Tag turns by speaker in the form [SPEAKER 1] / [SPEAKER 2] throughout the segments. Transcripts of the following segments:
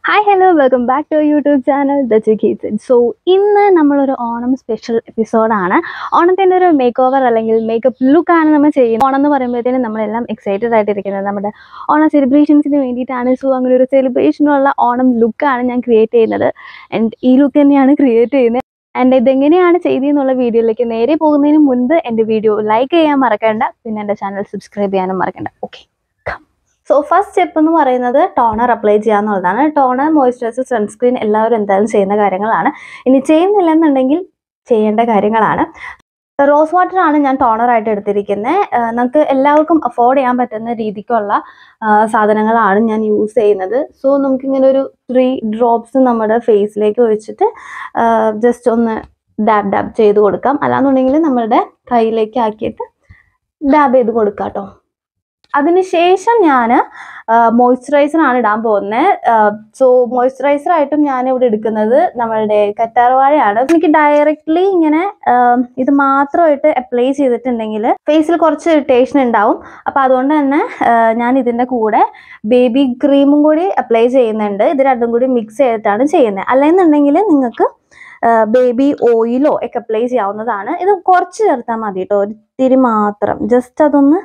[SPEAKER 1] Hi hello welcome back to YouTube channel the ചിക്കീസൻ so ഇന്ന് നമ്മളൊരു ഓണം സ്പെഷ്യൽ എപ്പിസോഡാണ് ഓണത്തിൻ്റെ ഒരു മേക്ക് ഓവർ അല്ലെങ്കിൽ മേക്കപ്പ് ലുക്കാണ് നമ്മൾ ചെയ്യുന്നത് ഓണം എന്ന് പറയുമ്പോഴത്തേനും നമ്മളെല്ലാം എക്സൈറ്റഡ് ആയിട്ടിരിക്കുന്നത് നമ്മുടെ ഓണം സെലിബ്രേഷൻസിന് വേണ്ടിയിട്ടാണ് സോ അങ്ങനെ ഒരു സെലിബ്രേഷനുള്ള ഓണം ലുക്കാണ് ഞാൻ ക്രിയേറ്റ് ചെയ്യുന്നത് ആൻഡ് ഈ ലുക്ക് തന്നെയാണ് ക്രിയേറ്റ് ചെയ്യുന്നത് ആൻഡ് ഇതെങ്ങനെയാണ് ചെയ്തതെന്നുള്ള വീഡിയോയിലേക്ക് നേരെ പോകുന്നതിന് മുൻപ് എൻ്റെ വീഡിയോ ലൈക്ക് ചെയ്യാൻ മറക്കണ്ട പിന്നെ എൻ്റെ ചാനൽ സബ്സ്ക്രൈബ് ചെയ്യാനും മറക്കണ്ട ഓക്കെ സോ ഫസ്റ്റ് സ്റ്റെപ്പ് എന്ന് പറയുന്നത് ടോണർ അപ്ലൈ ചെയ്യുക എന്നുള്ളതാണ് ടോണർ മോയ്സ്ചറൈസർ സൺസ്ക്രീൻ എല്ലാവരും എന്തായാലും ചെയ്യുന്ന കാര്യങ്ങളാണ് ഇനി ചെയ്യുന്നില്ല എന്നുണ്ടെങ്കിൽ ചെയ്യേണ്ട കാര്യങ്ങളാണ് റോസ് വാട്ടർ ആണ് ഞാൻ ടോണർ ആയിട്ട് എടുത്തിരിക്കുന്നത് നമുക്ക് എല്ലാവർക്കും അഫോർഡ് ചെയ്യാൻ പറ്റുന്ന രീതിക്കുള്ള ആ, സാധനങ്ങളാണ് ഞാൻ യൂസ് ചെയ്യുന്നത് സോ നമുക്കിങ്ങനെ ഒരു ത്രീ ഡ്രോപ്സ് നമ്മുടെ ഫേസിലേക്ക് ഒഴിച്ചിട്ട് ജസ്റ്റ് ഒന്ന് ഡാബ് ഡാബ് ചെയ്ത് കൊടുക്കാം അല്ലാന്നുണ്ടെങ്കിൽ നമ്മളുടെ കയ്യിലേക്ക് ആക്കിയിട്ട് ഡാബ് ചെയ്ത് കൊടുക്കാം കേട്ടോ അതിനുശേഷം ഞാൻ മോയ്സ്ചറൈസർ ആണ് ഇടാൻ പോകുന്നത് സോ മോയ്സ്ചറൈസർ ആയിട്ടും ഞാൻ ഇവിടെ എടുക്കുന്നത് നമ്മളുടെ കറ്റാർവാഴയാണ് എനിക്ക് ഡയറക്റ്റ്ലി ഇങ്ങനെ ആം, ഇത് മാത്രമായിട്ട് അപ്ലൈ ചെയ്തിട്ടുണ്ടെങ്കിൽ ഫേസിൽ കുറച്ച് ഇറിറ്റേഷൻ ഉണ്ടാവും അപ്പോൾ അതുകൊണ്ട് തന്നെ ആ, ഞാൻ ഇതിൻ്റെ കൂടെ ബേബി ക്രീമും കൂടി അപ്ലൈ ചെയ്യുന്നുണ്ട് ഇത് രണ്ടും കൂടി മിക്സ് ചെയ്തിട്ടാണ് ചെയ്യുന്നത് അല്ലെന്നുണ്ടെങ്കിൽ നിങ്ങൾക്ക് ബേബി ഓയിലോ ഒക്കെ അപ്ലൈ ചെയ്യാവുന്നതാണ് ഇത് കുറച്ച് ചേർത്താൽ മതി കേട്ടോ ഒരിത്തിരി മാത്രം ജസ്റ്റ് അതൊന്ന്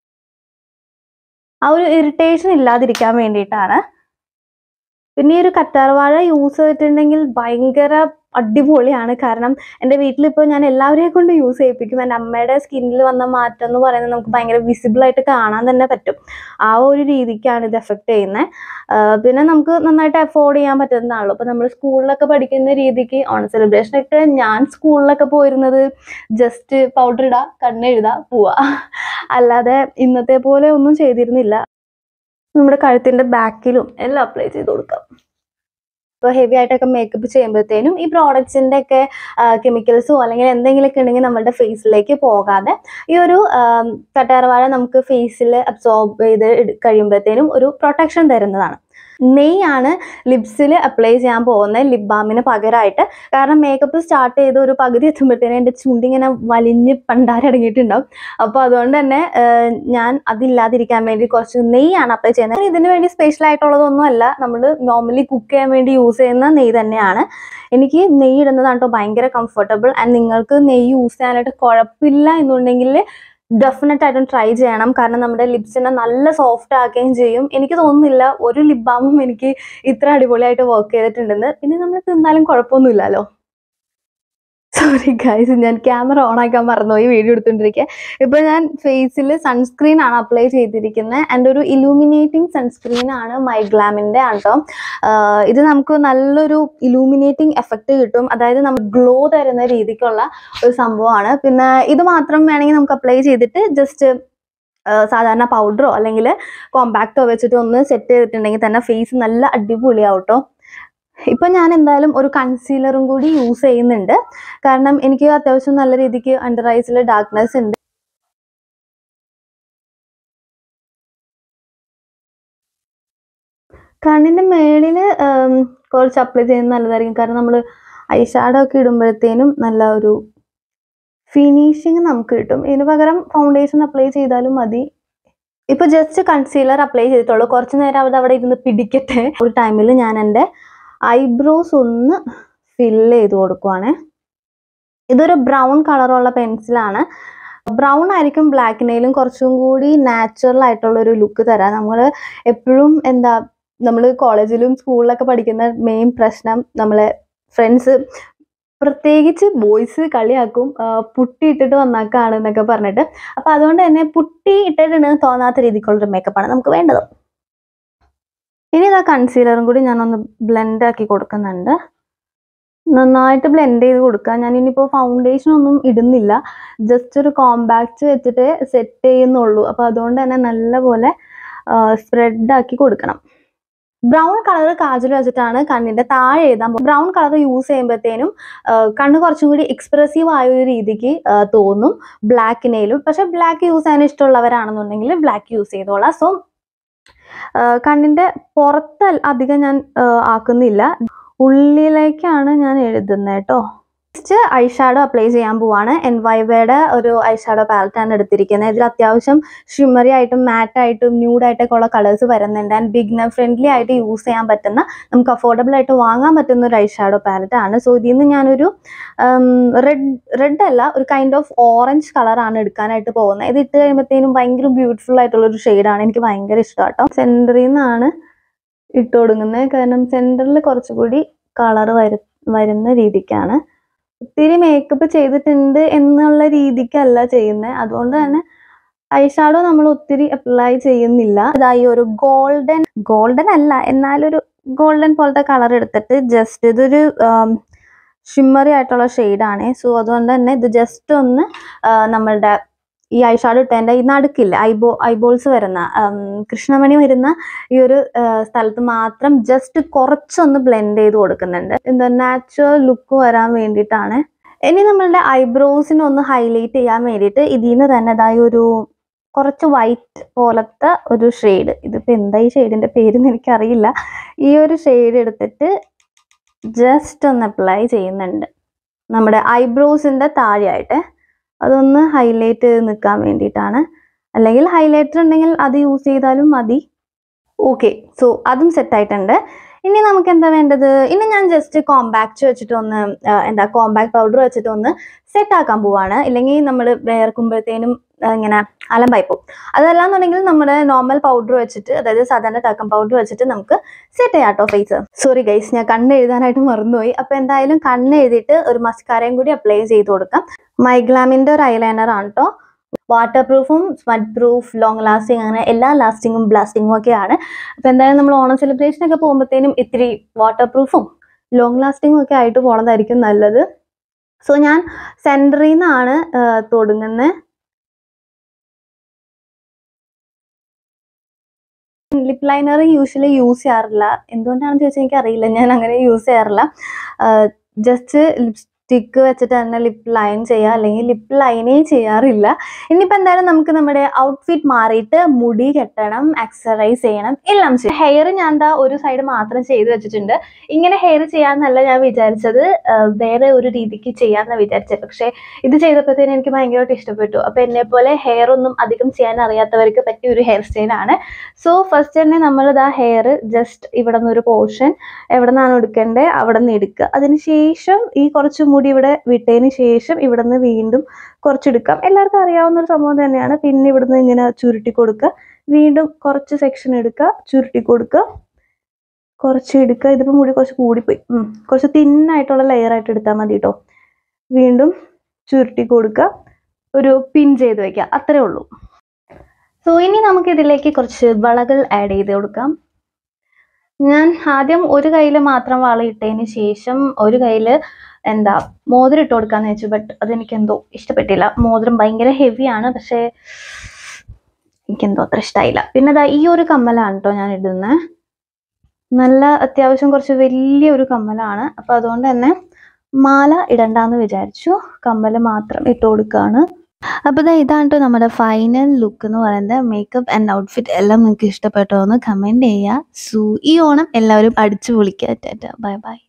[SPEAKER 1] ആ ഒരു ഇറിറ്റേഷൻ ഇല്ലാതിരിക്കാൻ വേണ്ടിയിട്ടാണ് പിന്നെ ഈ ഒരു കറ്റാർവാഴ യൂസ് ചെയ്തിട്ടുണ്ടെങ്കിൽ ഭയങ്കര അടിപൊളിയാണ് കാരണം എൻ്റെ വീട്ടിലിപ്പോൾ ഞാൻ എല്ലാവരെയും കൊണ്ട് യൂസ് ചെയ്യിപ്പിക്കും എൻ്റെ അമ്മയുടെ സ്കിന്നിൽ വന്ന മാറ്റം എന്ന് പറയുന്നത് നമുക്ക് ഭയങ്കര വിസിബിൾ ആയിട്ട് കാണാൻ തന്നെ പറ്റും ആ ഒരു രീതിക്കാണ് ഇത് എഫക്റ്റ് ചെയ്യുന്നത് പിന്നെ നമുക്ക് നന്നായിട്ട് അഫോർഡ് ചെയ്യാൻ പറ്റുന്നതാണല്ലോ അപ്പോൾ നമ്മൾ സ്കൂളിലൊക്കെ പഠിക്കുന്ന രീതിക്ക് ഓണം സെലിബ്രേഷനൊക്കെ ഞാൻ സ്കൂളിലൊക്കെ പോയിരുന്നത് ജസ്റ്റ് പൗഡർ ഇടുക കണ്ണെഴുതുക പോവുക അല്ലാതെ ഇന്നത്തെ പോലെ ഒന്നും ചെയ്തിരുന്നില്ല നമ്മുടെ കഴുത്തിന്റെ ബാക്കിലും എല്ലാം അപ്ലൈ ചെയ്ത് കൊടുക്കാം ഇപ്പോൾ ഹെവി ആയിട്ടൊക്കെ മേക്കപ്പ് ചെയ്യുമ്പോഴത്തേനും ഈ പ്രോഡക്ട്സിന്റെ ഒക്കെ കെമിക്കൽസോ അല്ലെങ്കിൽ എന്തെങ്കിലുമൊക്കെ ഉണ്ടെങ്കിൽ നമ്മുടെ ഫേസിലേക്ക് പോകാതെ ഈ ഒരു ആം, കറ്റാർവാഴ നമുക്ക് ഫേസിൽ അബ്സോർബ് ചെയ്ത് എടു- കഴിയുമ്പോഴത്തേനും ഒരു പ്രൊട്ടക്ഷൻ തരുന്നതാണ് നെയ്യാണ് ലിപ്സിൽ അപ്ലൈ ചെയ്യാൻ പോകുന്നത് ലിപ് ബാമിന് പകരമായിട്ട് കാരണം മേക്കപ്പ് സ്റ്റാർട്ട് ചെയ്ത് ഒരു പകുതി എത്തുമ്പോഴത്തേനും എൻ്റെ ചുണ്ടിങ്ങനെ വലിഞ്ഞ് പണ്ടാരടങ്ങിയിട്ടുണ്ടാവും അപ്പോൾ അതുകൊണ്ട് തന്നെ ആഹ് ഞാൻ അതില്ലാതിരിക്കാൻ വേണ്ടി കുറച്ച് നെയ്യാണ് അപ്ലൈ ചെയ്യുന്നത് ഇതിന് വേണ്ടി സ്പെഷ്യൽ ആയിട്ടുള്ളതൊന്നും അല്ല നമ്മൾ നോർമലി കുക്ക് ചെയ്യാൻ വേണ്ടി യൂസ് ചെയ്യുന്ന നെയ്യ് തന്നെയാണ് എനിക്ക് നെയ്യ് ഇടുന്നതാണ് കേട്ടോ ഭയങ്കര കംഫർട്ടബിൾ ആൻഡ് നിങ്ങൾക്ക് നെയ്യ് യൂസ് ചെയ്യാനായിട്ട് കുഴപ്പമില്ല എന്നുണ്ടെങ്കിൽ ഡെഫിനറ്റ് ആയിട്ടും ട്രൈ ചെയ്യണം കാരണം നമ്മുടെ ലിപ്സിനെ നല്ല സോഫ്റ്റ് ആക്കുകയും ചെയ്യും എനിക്ക് തോന്നുന്നില്ല ഒരു ലിപ് ബാമും എനിക്ക് ഇത്ര അടിപൊളിയായിട്ട് വർക്ക് ചെയ്തിട്ടുണ്ടെന്ന് പിന്നെ നമ്മൾ തിന്നാലും കുഴപ്പമൊന്നുമില്ലല്ലോ സോറി ഗൈസ് ഞാൻ ക്യാമറ ഓൺ ആക്കാൻ മറന്നുപോയി വീഡിയോ എടുത്തുകൊണ്ടിരിക്കുക ഇപ്പോൾ ഞാൻ ഫേസിൽ സൺസ്ക്രീൻ ആണ് അപ്ലൈ ചെയ്തിരിക്കുന്നത് ആൻഡ് ഒരു ഇലൂമിനേറ്റിംഗ് സൺസ്ക്രീൻ ആണ് മൈഗ്ലാമിൻ്റെ ആണ് കേട്ടോ ഇത് നമുക്ക് നല്ലൊരു ഇലൂമിനേറ്റിംഗ് എഫക്റ്റ് കിട്ടും അതായത് നമുക്ക് ഗ്ലോ തരുന്ന രീതിക്കുള്ള ഒരു സംഭവമാണ് പിന്നെ ഇത് മാത്രം വേണമെങ്കിൽ നമുക്ക് അപ്ലൈ ചെയ്തിട്ട് ജസ്റ്റ് സാധാരണ പൗഡറോ അല്ലെങ്കിൽ കോമ്പാക്റ്റോ വെച്ചിട്ട് ഒന്ന് സെറ്റ് ചെയ്തിട്ടുണ്ടെങ്കിൽ തന്നെ ഫേസ് നല്ല അടിപൊളിയാവും കേട്ടോ ഇപ്പം ഞാൻ എന്തായാലും ഒരു കൺസീലറും കൂടി യൂസ് ചെയ്യുന്നുണ്ട് കാരണം എനിക്ക് അത്യാവശ്യം നല്ല രീതിക്ക് അണ്ടർ ഐസിൽ ഡാർക്ക്നെസ് ഉണ്ട് കണ്ണിന്റെ മേളിൽ കുറച്ച് അപ്ലൈ ചെയ്യുന്നത് നല്ലതായിരിക്കും കാരണം നമ്മൾ ഐ ഷാഡോ ഒക്കെ ഇടുമ്പോഴത്തേനും നല്ല ഒരു ഫിനിഷിങ് നമുക്ക് കിട്ടും ഇതിന് പകരം ഫൗണ്ടേഷൻ അപ്ലൈ ചെയ്താലും മതി ഇപ്പൊ ജസ്റ്റ് കൺസീലർ അപ്ലൈ ചെയ്തിട്ടുള്ളൂ കുറച്ച് നേരം അത് അവിടെ ഇരുന്ന് പിടിക്കട്ടെ ഒരു ടൈമിൽ ഞാൻ എൻ്റെ ഐബ്രോസ് ഒന്ന് ഫില്ല് ചെയ്ത് കൊടുക്കുവാണേ ഇതൊരു ബ്രൗൺ കളറുള്ള പെൻസിലാണ് ബ്രൗൺ ആയിരിക്കും ബ്ലാക്കിനേലും കുറച്ചും കൂടി നാച്ചുറൽ ആയിട്ടുള്ള ഒരു ലുക്ക് തരാം നമ്മൾ എപ്പോഴും എന്താ നമ്മൾ കോളേജിലും സ്കൂളിലൊക്കെ പഠിക്കുന്ന മെയിൻ പ്രശ്നം നമ്മളെ ഫ്രണ്ട്സ് പ്രത്യേകിച്ച് ബോയ്സ് കളിയാക്കും ആ, പുട്ടി ഇട്ടിട്ട് വന്നാക്കാണ് എന്നൊക്കെ പറഞ്ഞിട്ട് അപ്പൊ അതുകൊണ്ട് തന്നെ പുട്ടി ഇട്ടിട്ടുണ്ടെന്ന് തോന്നാത്ത രീതിക്കുള്ളൊരു മേക്കപ്പാണ് നമുക്ക് വേണ്ടത് ഇനി ഇതാ കൺസീലറും കൂടി ഞാനൊന്ന് ബ്ലെൻഡ് ആക്കി കൊടുക്കുന്നുണ്ട് നന്നായിട്ട് ബ്ലെൻഡ് ചെയ്ത് കൊടുക്കുക ഞാൻ ഇനിയിപ്പോൾ ഫൗണ്ടേഷൻ ഒന്നും ഇടുന്നില്ല ജസ്റ്റ് ഒരു കോമ്പാക്റ്റ് വെച്ചിട്ട് സെറ്റ് ചെയ്യുന്നുള്ളൂ അപ്പോൾ അതുകൊണ്ട് തന്നെ നല്ലപോലെ സ്പ്രെഡ് ആക്കി കൊടുക്കണം ബ്രൗൺ കളർ കാജൽ വെച്ചിട്ടാണ് കണ്ണിന്റെ താഴെ എഴുതാൻ ബ്രൗൺ കളർ യൂസ് ചെയ്യുമ്പോഴത്തേനും കണ്ണ് കുറച്ചും കൂടി എക്സ്പ്രസീവ് ആയ ഒരു രീതിക്ക് ആ, തോന്നും ബ്ലാക്കിനേലും പക്ഷെ ബ്ലാക്ക് യൂസ് ചെയ്യാൻ ഇഷ്ടമുള്ളവരാണെന്നുണ്ടെങ്കിൽ ബ്ലാക്ക് യൂസ് ചെയ്തോളാം സോ കണ്ണിന്റെ പുറത്ത് അധികം ഞാൻ ആ, ആക്കുന്നില്ല ഉള്ളിലേക്കാണ് ഞാൻ എഴുതുന്നത് കേട്ടോ നെക്സ്റ്റ് ഐ ഷാഡോ അപ്ലൈ ചെയ്യാൻ പോവാണ് എൻ വൈവയുടെ ഒരു ഐ ഷാഡോ പാലറ്റാണ് എടുത്തിരിക്കുന്നത് ഇതിൽ അത്യാവശ്യം ഷിമ്മറി ആയിട്ടും മാറ്റ് ആയിട്ടും ന്യൂഡ് ആയിട്ടൊക്കെ ഉള്ള കളേഴ്സ് വരുന്നുണ്ട് ആൻഡ് ബിഗ്നർ ഫ്രണ്ട്ലി ആയിട്ട് യൂസ് ചെയ്യാൻ പറ്റുന്ന നമുക്ക് അഫോർഡബിൾ ആയിട്ട് വാങ്ങാൻ പറ്റുന്ന ഒരു ഐ ഷാഡോ പാലറ്റ് ആണ് സോ ഇതിൽ നിന്ന് ഞാനൊരു റെഡ് റെഡ് അല്ല ഒരു കൈൻഡ് ഓഫ് ഓറഞ്ച് കളറാണ് എടുക്കാനായിട്ട് പോകുന്നത് ഇത് ഇട്ട് കഴിയുമ്പോഴത്തേനും ഭയങ്കര ബ്യൂട്ടിഫുൾ ആയിട്ടുള്ള ഒരു ഷെയ്ഡാണ് എനിക്ക് ഭയങ്കര ഇഷ്ടം കേട്ടോ സെൻറ്ററിൽ നിന്നാണ് ഇട്ട് കൊടുക്കുന്നത് കാരണം സെൻറ്ററിൽ കുറച്ചുകൂടി കളർ വരു വരുന്ന രീതിക്കാണ് ഒത്തിരി മേക്കപ്പ് ചെയ്തിട്ടുണ്ട് എന്നുള്ള രീതിക്കല്ല ചെയ്യുന്നത് അതുകൊണ്ട് തന്നെ ഐഷാഡോ നമ്മൾ ഒത്തിരി അപ്ലൈ ചെയ്യുന്നില്ല ഇതായി ഒരു ഗോൾഡൻ ഗോൾഡൻ അല്ല എന്നാലൊരു ഗോൾഡൻ പോലത്തെ കളർ എടുത്തിട്ട് ജസ്റ്റ് ഇതൊരു ഷിമ്മറി ആയിട്ടുള്ള ഷെയ്ഡാണ് സോ അതുകൊണ്ട് തന്നെ ഇത് ജസ്റ്റ് ഒന്ന് ആ, നമ്മളുടെ ഈ ഐഷാഡോ ഇട്ടതിൻ്റെ ഈ നടുക്കില്ല ഐബോ ഐബോൾസ് വരുന്ന ഉം, കൃഷ്ണമണി വരുന്ന ഈ ഒരു ആ, സ്ഥലത്ത് മാത്രം ജസ്റ്റ് കുറച്ചൊന്ന് ബ്ലെൻഡ് ചെയ്ത് കൊടുക്കുന്നുണ്ട് എന്താ നാച്ചുറൽ ലുക്ക് വരാൻ വേണ്ടിയിട്ടാണ് ഇനി നമ്മളുടെ ഐബ്രോസിനെ ഒന്ന് ഹൈലൈറ്റ് ചെയ്യാൻ വേണ്ടിയിട്ട് ഇതിൽ നിന്ന് തന്നെ ഇതായി ഒരു കുറച്ച് വൈറ്റ് പോലത്തെ ഒരു ഷെയ്ഡ് ഇതിപ്പോൾ എന്താ ഈ ഷെയ്ഡിൻ്റെ പേരെന്ന് എനിക്കറിയില്ല ഈ ഒരു ഷെയ്ഡ് എടുത്തിട്ട് ജസ്റ്റ് ഒന്ന് അപ്ലൈ ചെയ്യുന്നുണ്ട് നമ്മുടെ ഐബ്രോസിൻ്റെ താഴെയായിട്ട് അതൊന്ന് ഹൈലൈറ്റ് ചെയ്ത് നിൽക്കാൻ വേണ്ടിയിട്ടാണ് അല്ലെങ്കിൽ ഹൈലൈറ്റർ ഉണ്ടെങ്കിൽ അത് യൂസ് ചെയ്താലും മതി ഓക്കെ സോ അതും സെറ്റ് ആയിട്ടുണ്ട് ഇനി നമുക്ക് എന്താ വേണ്ടത് ഇനി ഞാൻ ജസ്റ്റ് കോമ്പാക്ട് വെച്ചിട്ട് ഒന്ന് ആ, എന്താ കോമ്പാക്ട് പൗഡർ വെച്ചിട്ട് ഒന്ന് സെറ്റ് ആക്കാൻ പോവാണ് ഇല്ലെങ്കിൽ നമ്മൾ വേർക്കുമ്പോഴത്തേനും ആ, ഇങ്ങനെ അലമ്പായി പോകും അതല്ലാന്നുണ്ടെങ്കിൽ നമ്മുടെ നോർമൽ പൗഡർ വെച്ചിട്ട് അതായത് സാധാരണ ടക്കം പൗഡർ വെച്ചിട്ട് നമുക്ക് സെറ്റ് ചെയ്യാം കേട്ടോ ഫേസ് സോറി ഗൈസ് ഞാൻ കണ്ണ് എഴുതാനായിട്ട് മറന്നുപോയി അപ്പോൾ എന്തായാലും കണ്ണ് എഴുതിയിട്ട് ഒരു മസ്കാരയും കൂടി അപ്ലൈ ചെയ്ത് കൊടുക്കാം മൈഗ്ലാമിൻ്റെ ഒരു ഐലൈനർ ആണ് കേട്ടോ വാട്ടർ പ്രൂഫും സ്മഡ് പ്രൂഫ് ലോങ് ലാസ്റ്റിംഗ് അങ്ങനെ എല്ലാ ലാസ്റ്റിങ്ങും ബ്ലാസ്റ്റിങ്ങും ഒക്കെയാണ് അപ്പോൾ എന്തായാലും നമ്മൾ ഓണം സെലിബ്രേഷൻ ഒക്കെ പോകുമ്പോഴത്തേനും ഇത്തിരി വാട്ടർ പ്രൂഫും ലോങ് ലാസ്റ്റിങ്ങും ഒക്കെ ആയിട്ട് പോണതായിരിക്കും നല്ലത് സോ ഞാൻ സെൻറ്ററിൽ നിന്നാണ് തുടങ്ങുന്നത് ലിപ് ലൈനർ യൂഷ്വലി യൂസ് ചെയ്യാറില്ല എന്തുകൊണ്ടാണെന്ന് ചോദിച്ചാൽ എനിക്ക് അറിയില്ല ഞാൻ അങ്ങനെ യൂസ് ചെയ്യാറില്ല ജസ്റ്റ് ലിപ്സ്റ്റിക്ക് വെച്ചിട്ട് തന്നെ ലിപ്പ് ലൈൻ ചെയ്യുക അല്ലെങ്കിൽ ലിപ്പ് ലൈനേ ചെയ്യാറില്ല ഇനിയിപ്പോൾ എന്തായാലും നമുക്ക് നമ്മുടെ ഔട്ട്ഫിറ്റ് മാറിയിട്ട് മുടി കെട്ടണം എക്സസൈസ് ചെയ്യണം എല്ലാം ചെയ്യും ഹെയർ ഞാൻ എന്താ ഒരു സൈഡ് മാത്രം ചെയ്ത് വെച്ചിട്ടുണ്ട് ഇങ്ങനെ ഹെയർ ചെയ്യാമെന്നല്ല ഞാൻ വിചാരിച്ചത് ആ, വേറെ ഒരു രീതിക്ക് ചെയ്യാമെന്നാണ് വിചാരിച്ചത് പക്ഷേ ഇത് ചെയ്തപ്പോഴത്തേനും എനിക്ക് ഭയങ്കരമായിട്ട് ഇഷ്ടപ്പെട്ടു അപ്പോൾ എന്നെ പോലെ ഹെയർ ഒന്നും അധികം ചെയ്യാൻ അറിയാത്തവർക്ക് പറ്റിയ ഒരു ഹെയർ സ്റ്റൈലാണ് സോ ഫസ്റ്റ് തന്നെ നമ്മളിത് ആ ഹെയർ ജസ്റ്റ് ഇവിടെ നിന്ന് ഒരു പോർഷൻ എവിടെ നിന്നാണ് എടുക്കേണ്ടത് അവിടെ നിന്ന് എടുക്കുക അതിനുശേഷം ഈ കുറച്ച് മുടി ഇവിടെ വിട്ടതിന് ശേഷം ഇവിടെ നിന്ന് വീണ്ടും കുറച്ചെടുക്കാം എല്ലാവർക്കും അറിയാവുന്ന ഒരു സംഭവം തന്നെയാണ് പിന്നെ ഇവിടെ നിന്ന് ഇങ്ങനെ ചുരുട്ടി കൊടുക്കുക വീണ്ടും കുറച്ച് സെക്ഷൻ എടുക്കുക ചുരുട്ടി കൊടുക്കുക കുറച്ച് എടുക്കുക ഇതിപ്പോൾ മുടി കുറച്ച് കൂടിപ്പോയി ഉം. കുറച്ച് തിന്നായിട്ടുള്ള ലെയർ ആയിട്ട് എടുത്താൽ മതി കേട്ടോ വീണ്ടും ചുരുട്ടി കൊടുക്കുക ഒരു പിൻ ചെയ്ത് വെക്കുക അത്രേ ഉള്ളൂ സോ ഇനി നമുക്ക് ഇതിലേക്ക് കുറച്ച് വളകൾ ആഡ് ചെയ്ത് കൊടുക്കാം ഞാൻ ആദ്യം ഒരു കയ്യിൽ മാത്രം വള ഇട്ടതിന് ശേഷം ഒരു കയ്യിൽ എന്താ മോതിരം ഇട്ട് കൊടുക്കാന്ന് വെച്ചു ബട്ട് അതെനിക്ക് എന്തോ ഇഷ്ടപ്പെട്ടില്ല മോതിരം ഭയങ്കര ഹെവിയാണ് പക്ഷേ എനിക്കെന്തോ അത്ര ഇഷ്ടമായില്ല പിന്നെ ദാ ഈ ഒരു കമ്മലാണ് കേട്ടോ ഞാൻ ഇടുന്നത് നല്ല അത്യാവശ്യം കുറച്ച് വലിയ ഒരു കമ്മലാണ് അപ്പൊ അതുകൊണ്ട് തന്നെ മാല ഇടണ്ടാന്ന് വിചാരിച്ചു കമ്മല് മാത്രം ഇട്ട് കൊടുക്കുകയാണ് അപ്പോൾ ദാ ഇതാണ് ട്ടോ നമ്മുടെ ഫൈനൽ ലുക്ക് എന്ന് പറയുന്നത് മേക്കപ്പ് ആൻഡ് ഔട്ട്ഫിറ്റ് എല്ലാം നിങ്ങൾക്ക് ഇഷ്ടപ്പെട്ടോ എന്ന് കമൻറ്റ് ചെയ്യുക സോ ഈ ഓണം എല്ലാവരും അടിച്ചു പൊളിക്കുക ടാറ്റ ബൈ ബൈ